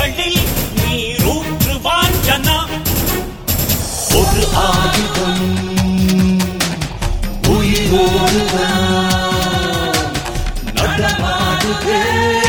பேர்களில் நீரூற்றுவான் ஜனா ஒரு ஆயுதம் உயிரோடுதான் நடமாடுதே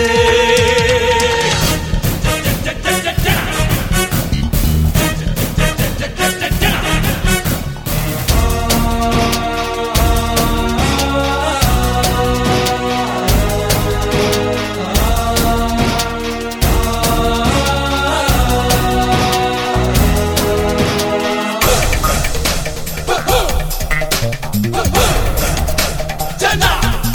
ஜனா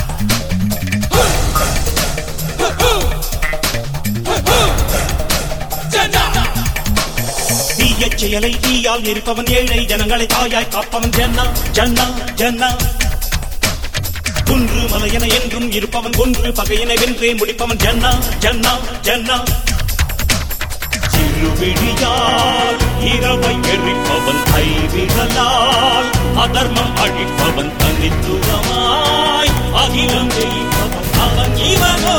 ஜனா தீயச் செயலை தீயால் இருப்பவன் ஏழை ஜனங்களை தாயாய் காப்பவன் ஜன்னா ஜன்னா ஜன்னா குன்று மலையென என்றும் இருப்பவன் ஒன்று பகையினை வென்றே முடிப்பவன் ஜன்னா ஜன்னா ஜன்னா சிறுவிழியால் இரவை எரிப்பவன் கைவிரலால் அதர்மம் அழிப்பவன் தனித்துவமாய் அகிலம் ஜெயிப்பவன் அவன் இவனோ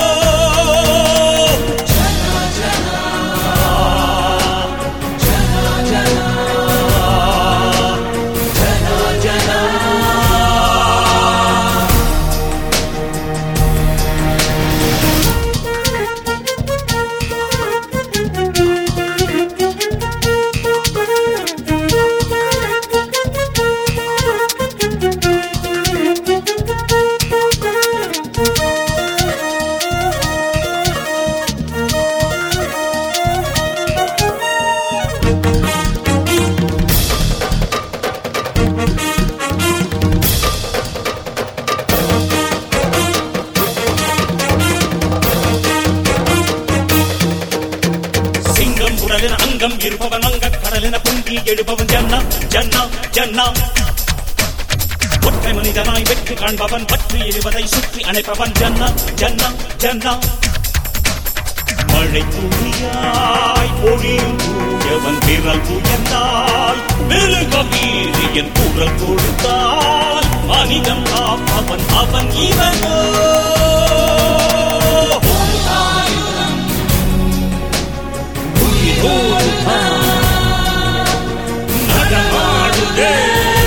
சிங்கம் உடலின அங்கம் இருப்பவன் அங்க கடலின பொங்கி எழுபவன் ஜன்னா ஜன்னா ஜன்னா ஒற்றை மனிதனாய் வெற்றி காண்பவன் பற்றி எறிவதை சுற்றி அணைப்பவன் ஜன்னா ஜன்னா ஜன்னா மழை துளியாய் பொழியும் தூயவன் விரல் உயர்ந்தால் மெருக வீரியன் குரல் கொடுத்தால் மனிதம் காப்பவன் அவன் இவனோ நடமாடுதே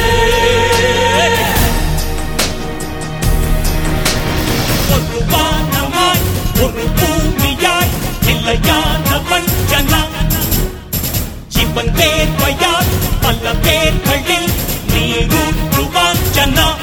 ஒரு வானமாய் ஒரு பூமியாய் இல்லையானவன் ஜனா இவன் தேர்வையால் பல பேர்களில் நீரூற்றுவான் ஜனா